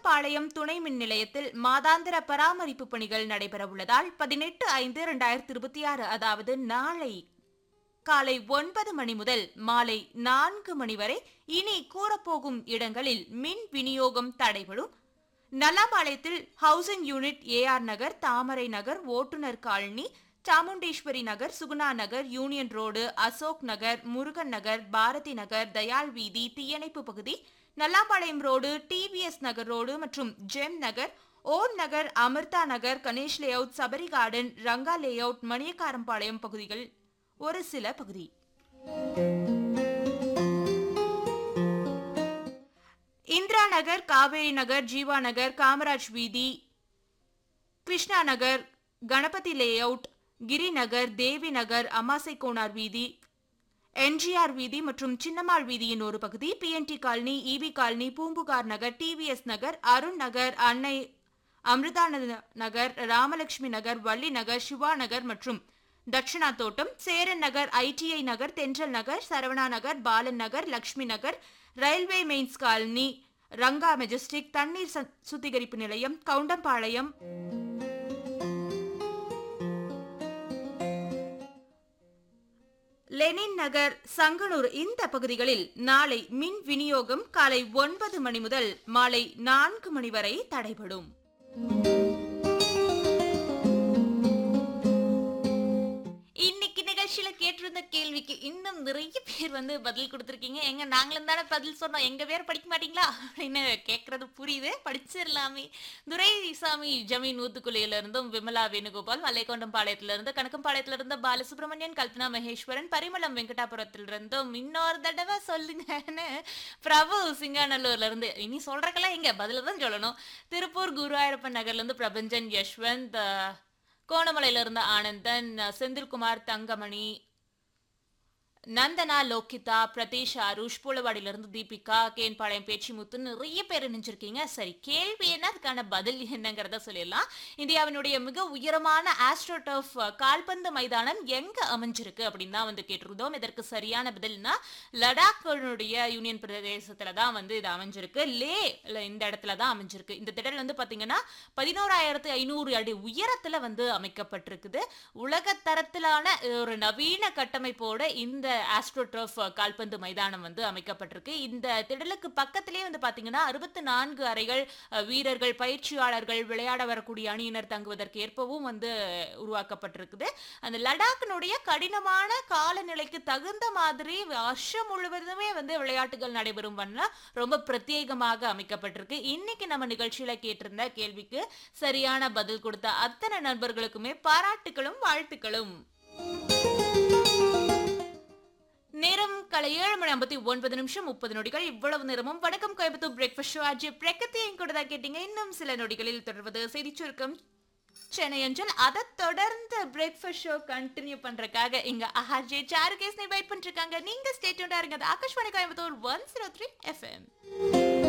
கணக்கம்பாளையம் துணை மின் நிலையத்தில் மாதாந்திர பராமரிப்பு பணிகள் நடைபெறவுள்ளதால் பதினெட்டு ஐந்து இரண்டாயிரத்தி இருபத்தி ஆறு அதாவது நாளை காலை ஒன்பது மணி முதல் மாலை நான்கு மணி வரை இனி கூறப்போகும் இடங்களில் மின் விநியோகம் தடைபடும் நல்லாபாளையத்தில் housing unit AR Nagar Thamarai Nagar ஓட்டுநர் colony Chamundeswari Nagar Suguna Nagar union road Ashok Nagar Murugan Nagar Bharathi Nagar Dayal வீதி தீயணைப்பு பகுதி Nallapalayam road TVS Nagar road மற்றும் gem Nagar Om Nagar Amritha Nagar Ganesh layout Sabari garden Ranga layout Maniyakarampalayam பகுதிகள் ஒரு சில பகுதி இந்திரா நகர் காவேரி நகர் ஜீவா நகர் காமராஜ் வீதி கிருஷ்ணா நகர் கணபதி லேஅவுட் கிரி நகர் தேவி நகர் அமாசை கோனார் வீதி என்ஜிஆர் வீதி மற்றும் சின்னம்மாள் வீதியின் ஒரு பகுதி PNT colony EB colony Poompuhar Nagar TVS Nagar Arun Nagar Annai Amirthananda நகர் ராமலட்சுமி நகர் வள்ளி நகர் சிவா நகர் மற்றும் தட்சிணா தோட்டம் சேரன் நகர் ITI Nagar Thendral Nagar Saravana Nagar Balan Nagar Lakshmi Nagar railway mains colony Ranga majestic தண்ணீர் ச- சுத்திகரிப்பு நிலையம் கவுண்டம்பாளையம் லெனின் நகர் சங்கனூர் இந்த பகுதிகளில் நாளை மின் விநியோகம் காலை ஒன்பது மணி முதல் மாலை நான்கு மணி வரை தடைபடும் இன்னைக்கு நிகழ்ச்சியில கேட்டிருந்த கேள்விக்கு இன்னும் நிறைய பேர் வந்து பதில் கொடுத்துருக்கீங்க எங்க நாங்களும் தானே பதில் சொன்னோம் எங்க பேர் படிக்க மாட்டீங்களா அப்படின்னு கேட்கறது புரியுது படிச்சிடலாமே துரைசாமி ஜமீன் ஊத்துக்குழியில இருந்தும் விமலா வேணுகோபால் மலைக்கொண்டம் பாளையத்துல இருந்து கணக்கம்பாளையத்துல இருந்து பாலசுப்ரமணியன் கல்பனா மகேஸ்வரன் பரிமளம் வெங்கடாபுரத்துல இருந்தும் இன்னொரு தடவை சொல்லுங்கன்னு பிரபு சிங்காநல்லூர்ல இருந்து இனி சொல்றக்கெல்லாம் எங்க பதில தான் சொல்லணும் திருப்பூர் குருவாயூரப்பன் நகர்ல இருந்து பிரபஞ்சன் யஷ்வந்த் அஹ், கோணமலையில இருந்த ஆனந்தன் செந்தில்குமார் தங்கமணி நந்தனா லோகிதா பிரதீஷ் அருஷ் புலவாடியிலிருந்து தீபிகா கேன்பாளையம் பேச்சிமுத்து நிறைய பேர் நினைச்சிருக்கீங்க சரி கேள்வி என்ன அதுக்கான பதில் என்னங்கிறத சொல்லிடலாம் இந்தியாவினுடைய மிக உயரமான ஆஸ்ட்ரோடர்ஃப் கால்பந்து மைதானம் எங்க அமைஞ்சிருக்கு அப்படின்னு தான் வந்து கேட்டிருந்தோம் இதற்கு சரியான பதில்னா லடாக்கினுடைய யூனியன் பிரதேசத்துல தான் வந்து இது அமைஞ்சிருக்கு லே ல இந்த இடத்துல தான் அமைஞ்சிருக்கு இந்த திடல் வந்து பாத்தீங்கன்னா பதினோராயிரத்து ஐநூறு அடி உயரத்துல வந்து அமைக்கப்பட்டிருக்குது உலக தரத்திலான ஒரு நவீன கட்டமைப்போட இந்த ஆஸ்ட்ரோட்ரோஃப் கால்பந்து மைதானம் வந்து அமைக்கப்பட்டிருக்கு இந்த திடலுக்கு பக்கத்திலேயே வந்து பாத்தீங்கன்னா அறுபத்தி நான்கு அறைகள் அஹ், வீரர்கள் பயிற்சியாளர்கள் விளையாட வரக்கூடிய அணியினர் தங்குவதற்கு ஏற்பவும் வந்து உருவாக்கப்பட்டிருக்குது அந்த லடாக்கினுடைய கடினமான காலநிலைக்கு தகுந்த மாதிரி வருஷம் முழுவதுமே வந்து விளையாட்டுகள் நடைபெறும் வண்ணம் ரொம்ப பிரத்யேகமாக அமைக்கப்பட்டிருக்கு இன்னைக்கு நம்ம நிகழ்ச்சியில கேட்டிருந்த கேள்விக்கு சரியான பதில் கொடுத்த அத்தனை நண்பர்களுக்குமே பாராட்டுகளும் வாழ்த்துக்களும் நேரம் காலை ஏழு மணி ஐம்பத்தி ஒன்பது நிமிஷம் முப்பது நொடிகள் இவ்வளவு நேரமும் வணக்கம் கோயம்புத்தூர் பிரேக்ஃபாஸ்ட் ஷோ ஆஜி பிரகத்தியும் கூட தான் கேட்டீங்க இன்னும் சில நொடிகளில் தொடர்வது செய்தி சுருக்கம் சென்னை அஞ்சல் அதை தொடர்ந்து பிரேக்ஃபாஸ்ட் ஷோ கண்டினியூ பண்றதுக்காக இங்க ஆர்ஜே சாருகேஸ் வெயிட் பண்ணிருக்காங்க நீங்க ஸ்டேட்யூண்டா இருங்க அது Akashvani Coimbatore one zero three FM